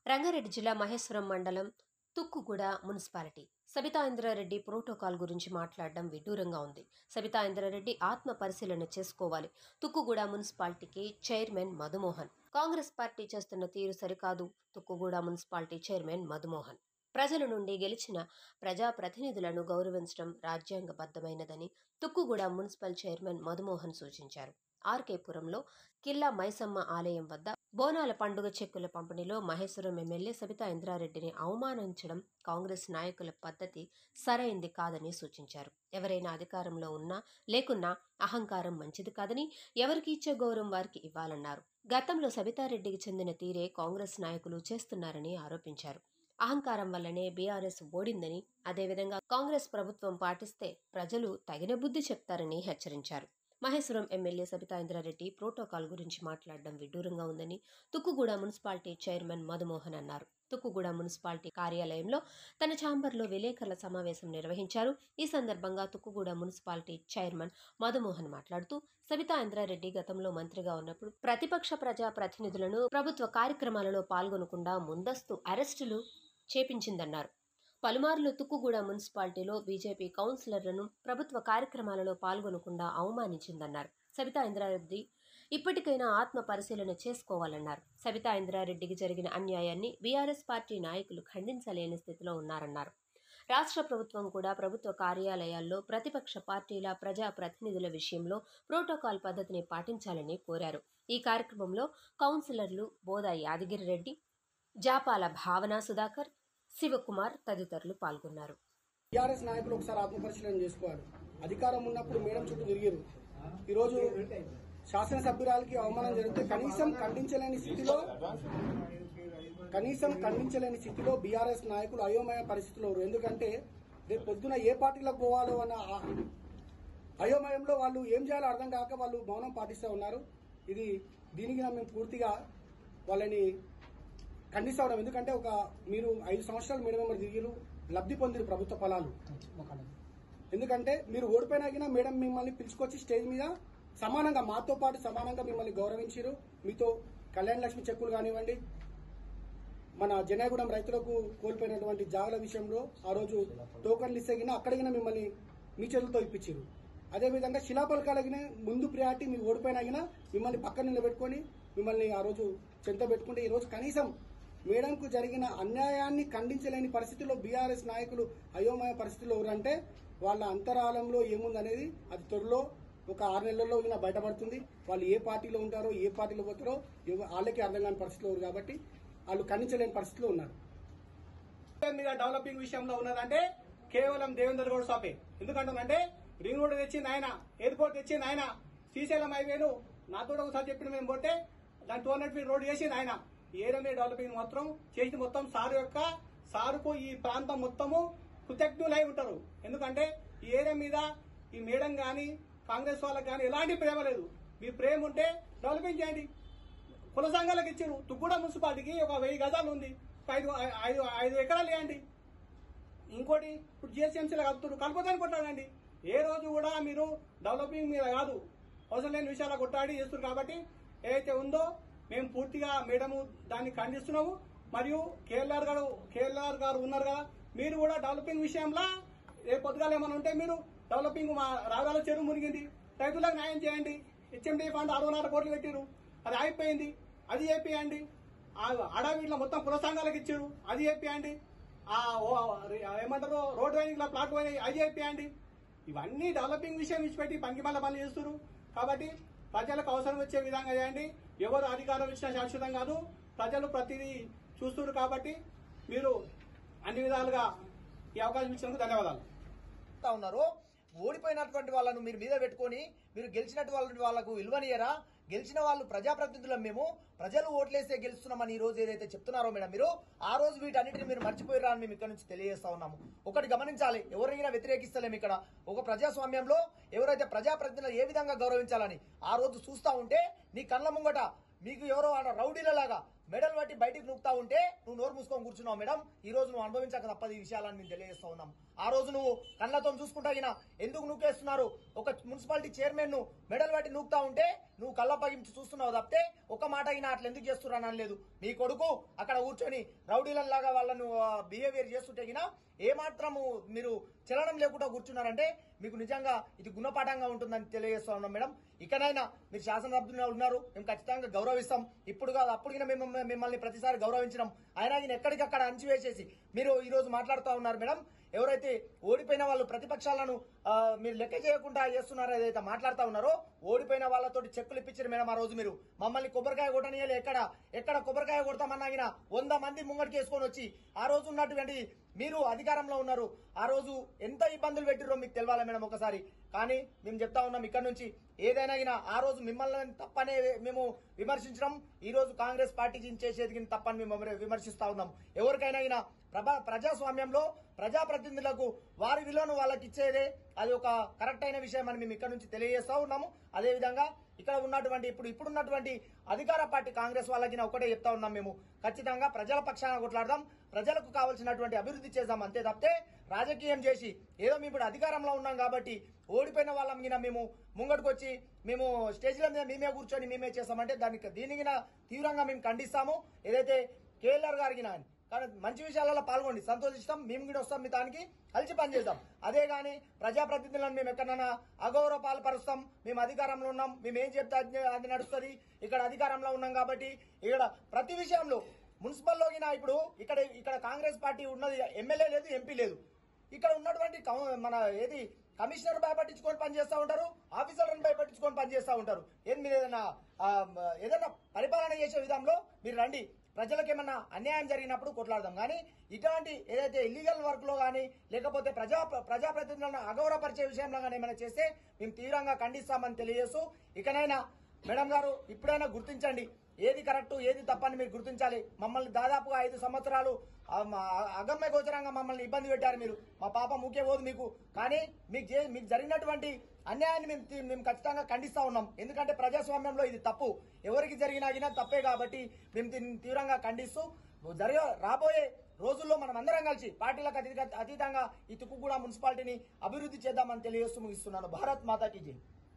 రంగారెడ్డి జిల్లా మహేశ్వరం మండలం Tukkuguda municipality Sabitha Indra Reddy protocol గురించి మాట్లాడడం విడ్డూరంగా ఉంది సబితా ఇంద్రారెడ్డి ఆత్మ పరిశీలన చేసుకోవాలి తుక్కుగూడ మున్సిపాలిటీకి చైర్మన్ మధుమోహన్ కాంగ్రెస్ పార్టీ చేస్తున్న తీరు సరికాదు తుక్కుగూడ మున్సిపాలిటీ చైర్మన్ మధుమోహన్ ప్రజల నుండి గెలిచిన ప్రజాప్రతినిధులను గౌరవించడం రాజ్యాంగబద్ధమైనదని తుక్కుగూడ మున్సిపల్ చైర్మన్ మధుమోహన్ సూచించారు ఆర్కేపురంలో కిల్లా మైసమ్మ ఆలయం వద్ద బోనాల పండుగ చెక్కుల పంపిణీలో మహేశ్వరం ఎమ్మెల్యే సబితా ఇంద్రారెడ్డిని అవమానించడం కాంగ్రెస్ నాయకుల పద్ధతి సరైంది కాదని సూచించారు ఎవరైనా అధికారంలో ఉన్నా లేకున్నా అహంకారం మంచిది కాదని ఎవరికి ఇచ్చే గౌరవం వారికి ఇవ్వాలన్నారు గతంలో సబితారెడ్డికి చెందిన తీరే కాంగ్రెస్ నాయకులు చేస్తున్నారని ఆరోపించారు అహంకారం వల్లనే బీఆర్ఎస్ ఓడిందని అదేవిధంగా కాంగ్రెస్ ప్రభుత్వం పాటిస్తే ప్రజలు తగిన బుద్ధి చెప్తారని హెచ్చరించారు మహేశ్వరం ఎమ్మెల్యే సబితా ఇంద్రారెడ్డి ప్రోటోకాల్ గురించి మాట్లాడడం విడ్డూరంగా ఉందని తుక్కుగూడ మున్సిపాలిటీ చైర్మన్ మధుమోహన్ అన్నారు తుక్కుగూడ మున్సిపాలిటీ కార్యాలయంలో తన ఛాంబర్లో విలేకరుల సమావేశం నిర్వహించారు ఈ సందర్భంగా తుక్కుగూడ మున్సిపాలిటీ చైర్మన్ మధుమోహన్ మాట్లాడుతూ సబితా ఇంద్రారెడ్డి గతంలో మంత్రిగా ఉన్నప్పుడు ప్రతిపక్ష ప్రజా ప్రతినిధులను ప్రభుత్వ కార్యక్రమాలలో పాల్గొనకుండా ముందస్తు అరెస్టులు చేపించిందన్నారు పలుమార్లు తుక్కుగూడ మున్సిపాలిటీలో బీజేపీ కౌన్సిలర్లను ప్రభుత్వ కార్యక్రమాలలో పాల్గొనకుండా అవమానించిందన్నారు సబితా ఇంద్రారెడ్డి ఇప్పటికైనా ఆత్మ పరిశీలన చేసుకోవాలన్నారు సబితా ఇంద్రారెడ్డికి జరిగిన అన్యాయాన్ని బీఆర్ఎస్ పార్టీ నాయకులు ఖండించలేని స్థితిలో ఉన్నారన్నారు రాష్ట్ర ప్రభుత్వం కూడా ప్రభుత్వ కార్యాలయాల్లో ప్రతిపక్ష పార్టీల ప్రజా ప్రతినిధుల విషయంలో ప్రోటోకాల్ పద్ధతిని పాటించాలని కోరారు ఈ కార్యక్రమంలో కౌన్సిలర్లు బోదా యాదగిరి రెడ్డి జాపాల భావన సుధాకర్ శివకుమార్ తదితరులు పాల్గొన్నారు టీఆర్ఎస్ నాయకులు ఒకసారి ఆత్మపరిశీలన చేసుకోవాలి అధికారం ఉన్నప్పుడు మేడం చుట్టూ తిరిగారు ఈరోజు శాసనసభ్యురాలకి అవమానం జరిగితే కనీసం ఖండించలేని స్థితిలో కనీసం ఖండించలేని స్థితిలో బీఆర్ఎస్ నాయకులు అయోమయ పరిస్థితిలో ఉన్నారు. ఎందుకంటే రేపు పొద్దున ఏ పార్టీలకు పోవాలో అన్న ఆ అయోమయంలో వాళ్ళు ఏం చేయాలో అర్థం కాక వాళ్ళు మౌనం పాటిస్తూ ఉన్నారు ఇది దీనికి మేము పూర్తిగా వాళ్ళని ఖండిస్తా ఉన్నాం ఎందుకంటే ఒక మీరు ఐదు సంవత్సరాలు మేడం మెంబర్ తిరిగిరు లబ్ధి పొందిరు ప్రభుత్వ ఫలాలు ఎందుకంటే మీరు ఓడిపోయినాగినా మేడం మిమ్మల్ని పిలుచుకొచ్చి స్టేజ్ మీద సమానంగా మాతో పాటు సమానంగా మిమ్మల్ని గౌరవించారు మీతో కళ్యాణ లక్ష్మి చెక్కులు కానివ్వండి మన జనగూడెం రైతులకు కోల్పోయినటువంటి జాగుల విషయంలో ఆ రోజు టోకన్లు ఇస్తేగినా అక్కడిగినా మిమ్మల్ని మీ చేతులతో ఇప్పించారు అదేవిధంగా శిలాపలకాలగిన ముందు ప్రియారిటీ మీరు ఓడిపోయినాగినా మిమ్మల్ని పక్కన నిలబెట్టుకొని మిమ్మల్ని ఆ రోజు చెంత పెట్టుకుంటే ఈ రోజు కనీసం మేడంకు జరిగిన అన్యాయాన్ని ఖండించలేని పరిస్థితుల్లో బీఆర్ఎస్ నాయకులు అయోమయ పరిస్థితుల్లో ఎవరంటే వాళ్ళ అంతరాలంలో ఏముందనేది అది త్వరలో ఒక ఆరు నెలల్లో ఇలా బయటపడుతుంది వాళ్ళు ఏ పార్టీలో ఉంటారో ఏ పార్టీలో పోతారో ఎవ- వాళ్ళకి అర్థం కాని పరిస్థితిలో ఉన్నారు కాబట్టి వాళ్ళు ఖండించలేని పరిస్థితిలో ఉన్నారు మీద డెవలపింగ్ విషయంలో ఉన్నదంటే కేవలం దేవేంద్ర గౌడ్ స్వామి ఎందుకంటుందంటే రింగ్ రోడ్ తెచ్చింది ఆయన ఎయిర్పోర్ట్ తెచ్చింది ఆయన శ్రీశైలం హైవేను నాతో ఒకసారి చెప్పిన మేము పోతే దాని టూ హండ్రెడ్ ఫీట్ రోడ్ చేసింది ఆయన ఏరియా మీద డెవలపింగ్ మొత్తం చేసింది మొత్తం సారు యొక్క సారుకు ఈ ప్రాంతం మొత్తము కృతజ్ఞులై ఉంటారు ఎందుకంటే ఈ ఏరియా మీద ఈ మేడం గాని కాంగ్రెస్ వాళ్ళకి కానీ ఎలాంటి ప్రేమ లేదు మీ ప్రేమ ఉంటే డెవలపింగ్ చేయండి కుల సంఘాలకు ఇచ్చారు తుక్కుడ మున్సిపాలిటీకి ఒక వెయ్యి గజాలు ఉంది ఒక ఐదు ఐదు ఐదు ఎకరాలు ఇవ్వండి ఇంకోటి ఇప్పుడు జిఎస్ఎంసీలో కలుపుతారు కలుపుతాను కొట్టాడండి ఏ రోజు కూడా మీరు డెవలపింగ్ మీద కాదు అవసరం లేని విషయాలు కొట్టాడి చేస్తున్నారు కాబట్టి ఏదైతే ఉందో మేము పూర్తిగా మేడము దాన్ని ఖండిస్తున్నాము మరియు కేఎల్ఆర్ గారు కేఎల్ఆర్ గారు ఉన్నారు కదా మీరు కూడా డెవలపింగ్ విషయంలో రేపు పొద్దుగాల ఏమైనా ఉంటే మీరు డెవలపింగ్ మా రాగాల చెరువు మునిగింది రైతులకు న్యాయం చేయండి హెచ్ఎండి ఫండ్ అరవై కోట్లు పెట్టిరు అది అయిపోయింది అది చేపియండి ఆ అడవిలో మొత్తం కుల సంఘాలకు ఇచ్చారు అది చేపియండి ఆ ఓ- ఏమంటారు రోడ్ వైనింగ్ లో ప్లాట్ వైనింగ్ అది చేపియండి ఇవన్నీ డెవలపింగ్ విషయం ఇచ్చిపెట్టి పనికి మళ్ళీ పనులు చేస్తారు కాబట్టి ప్రజలకు అవసరం వచ్చే విధంగా చేయండి ఎవరు అధికారం ఇచ్చినా శాశ్వతం కాదు ప్రజలు ప్రతిదీ చూస్తున్నారు కాబట్టి మీరు అన్ని విధాలుగా ఈ అవకాశం ఇచ్చినందుకు ధన్యవాదాలు చేస్తా ఉన్నారు ఓడిపోయినటువంటి వాళ్ళను మీరు మీద పెట్టుకొని మీరు గెలిచినటువంటి వాళ్ళకు విలువనియరా గెలిచిన వాళ్ళు ప్రజాప్రతినిధులం మేము ప్రజలు ఓట్లేస్తే గెలుస్తున్నామని ఈ రోజు ఏదైతే చెప్తున్నారో మేడం మీరు ఆ రోజు వీటన్నిటిని మీరు మర్చిపోయారా అని మేము ఇక్కడ నుంచి తెలియజేస్తా ఉన్నాము ఒకటి గమనించాలి ఎవరైనా వ్యతిరేకిస్తలేము ఇక్కడ ఒక ప్రజాస్వామ్యంలో ఎవరైతే ప్రజాప్రతినిధులు ఏ విధంగా గౌరవించాలని ఆ రోజు చూస్తా ఉంటే నీ కళ్ళ ముంగట మీకు ఎవరో ఆడ రౌడీలలాగా మెడల్ పట్టి బయటికి నూకుతా ఉంటే నువ్వు నోరు మూసుకొని కూర్చున్నావు మేడం ఈ రోజు నువ్వు అనుభవించక తప్పదు ఈ విషయాలను మేము తెలియజేస్తా ఉన్నాం ఆ రోజు నువ్వు కళ్ళతో చూసుకుంటా గిన ఎందుకు నూకేస్తున్నారు ఒక మున్సిపాలిటీ చైర్మన్ ను మెడల్ పట్టి నూకుతా ఉంటే నువ్వు కళ్ళ పగించి చూస్తున్నావు తప్పితే ఒక మాట అయినా అట్లా ఎందుకు చేస్తున్నా అనలేదు మీ కొడుకు అక్కడ కూర్చొని రౌడీలలాగా వాళ్ళను బిహేవియర్ చేస్తుంటే గిన ఏ మాత్రము మీరు చలనం లేకుండా కూర్చున్నారంటే మీకు నిజంగా ఇది గుణపాఠంగా ఉంటుందని తెలియజేస్తా ఉన్నాం మేడం ఇకనైనా మీరు శాసనసభ్యులు ఉన్నారు మేము ఖచ్చితంగా గౌరవిస్తాం ఇప్పుడు కాదు అప్పుడు గిన మేము మిమ్మల్ని ప్రతిసారి గౌరవించడం అయినా గిన ఎక్కడికక్కడ అణచివేసేసి మీరు ఈ రోజు మాట్లాడుతూ ఉన్నారు మేడం ఎవరైతే ఓడిపోయిన వాళ్ళు ప్రతిపక్షాలను ఆ, మీరు లెక్క చేయకుండా చేస్తున్నారో ఏదైతే మాట్లాడుతా ఉన్నారో ఓడిపోయిన వాళ్ళతోటి చెక్కులు ఇప్పించారు మేడం ఆ రోజు మీరు మమ్మల్ని కొబ్బరికాయ కొట్టనియలే ఎక్కడ ఎక్కడ కొబ్బరికాయ కొడతామన్నాగిన వంద మంది ముంగడికి వేసుకొని వచ్చి ఆ రోజు ఉన్నటువంటి మీరు అధికారంలో ఉన్నారు ఆ రోజు ఎంత ఇబ్బందులు పెట్టిరో మీకు తెలవాలి మేడం ఒకసారి కానీ మేము చెప్తా ఉన్నాం ఇక్కడ నుంచి ఏదైనా గినా ఆ రోజు మిమ్మల్ని తప్పనే మేము విమర్శించడం ఈ రోజు కాంగ్రెస్ పార్టీ చేసేది గిన తప్పని మేము విమర్శిస్తా ఉన్నాం ఎవరికైనా గినా ప్రభా ప్రజాస్వామ్యంలో ప్రజాప్రతినిధులకు వారి విలువను వాళ్ళకి ఇచ్చేదే అది ఒక కరెక్ట్ అయిన విషయం అని మేము ఇక్కడ నుంచి తెలియజేస్తా ఉన్నాము అదే విధంగా ఇక్కడ ఉన్నటువంటి ఇప్పుడు ఇప్పుడున్నటువంటి అధికార పార్టీ కాంగ్రెస్ వాళ్ళకి ఒకటే చెప్తా ఉన్నాం మేము ఖచ్చితంగా ప్రజల పక్షాన కొట్లాడదాం ప్రజలకు కావాల్సినటువంటి అభివృద్ధి చేద్దాం అంతే తప్పితే రాజకీయం చేసి ఏదో మేము ఇప్పుడు అధికారంలో ఉన్నాం కాబట్టి ఓడిపోయిన వాళ్ళం గిన మేము ముంగటికి వచ్చి మేము స్టేజ్ల మీద మేమే కూర్చొని మేమే చేస్తామంటే దానికి దీనికి తీవ్రంగా మేము ఖండిస్తాము ఏదైతే కేఎల్ఆర్ గారికి నా కానీ మంచి విషయాలలో పాల్గొండి సంతోషిస్తాం మేము కూడా వస్తాం మీ దానికి కలిసి పనిచేద్దాం అదే గాని ప్రజాప్రతినిధులను మేము ఎక్కడైనా అగౌరవ పాల్పరుస్తాం మేము అధికారంలో ఉన్నాం మేము ఏం చెప్తే అది అది నడుస్తుంది ఇక్కడ అధికారంలో ఉన్నాం కాబట్టి ఇక్కడ ప్రతి విషయంలో మున్సిపల్లో గిన ఇప్పుడు ఇక్కడ ఇక్కడ కాంగ్రెస్ పార్టీ ఉన్నది ఎమ్మెల్యే లేదు ఎంపీ లేదు ఇక్కడ ఉన్నటువంటి కౌ- మన ఏది కమిషనర్ భయపట్టించుకొని పనిచేస్తూ ఉంటారు ఆఫీసర్లను భయపట్టించుకొని పనిచేస్తూ ఉంటారు ఏం మీరు ఏదైనా ఆ, మ, ఏదైనా పరిపాలన చేసే విధంలో మీరు రండి ప్రజలకు ఏమన్నా అన్యాయం జరిగినప్పుడు కొట్లాడదాం కానీ ఇటువంటి ఏదైతే ఇల్లీగల్ వర్క్ లో కానీ లేకపోతే ప్రజా ప్రజాప్రతినిధులను అగౌరవపరిచే విషయంలో కానీ ఏమైనా చేస్తే మేము తీవ్రంగా ఖండిస్తామని తెలియజేస్తూ ఇకనైనా మేడం గారు ఇప్పుడైనా గుర్తించండి ఏది కరెక్ట్ ఏది తప్పని మీరు గుర్తించాలి మమ్మల్ని దాదాపుగా ఐదు సంవత్సరాలు ఆ, మా అగమ్య గోచరంగా మమ్మల్ని ఇబ్బంది పెట్టారు మీరు మా పాప ముఖ్య పోదు మీకు కానీ మీకు చే- మీకు జరిగినటువంటి అన్యాయాన్ని మేము తీ- మేము ఖచ్చితంగా ఖండిస్తా ఉన్నాం ఎందుకంటే ప్రజాస్వామ్యంలో ఇది తప్పు ఎవరికి జరిగినా తప్పే కాబట్టి మేము దీన్ని తీవ్రంగా ఖండిస్తూ జరగ రాబోయే రోజుల్లో మనం అందరం కలిసి పార్టీలకు అతీత- అతీతంగా ఈ తుక్కుగూడ మున్సిపాలిటీని అభివృద్ధి చేద్దామని తెలియజేస్తూ ముగిస్తున్నాను భారత్ మాతాకి జై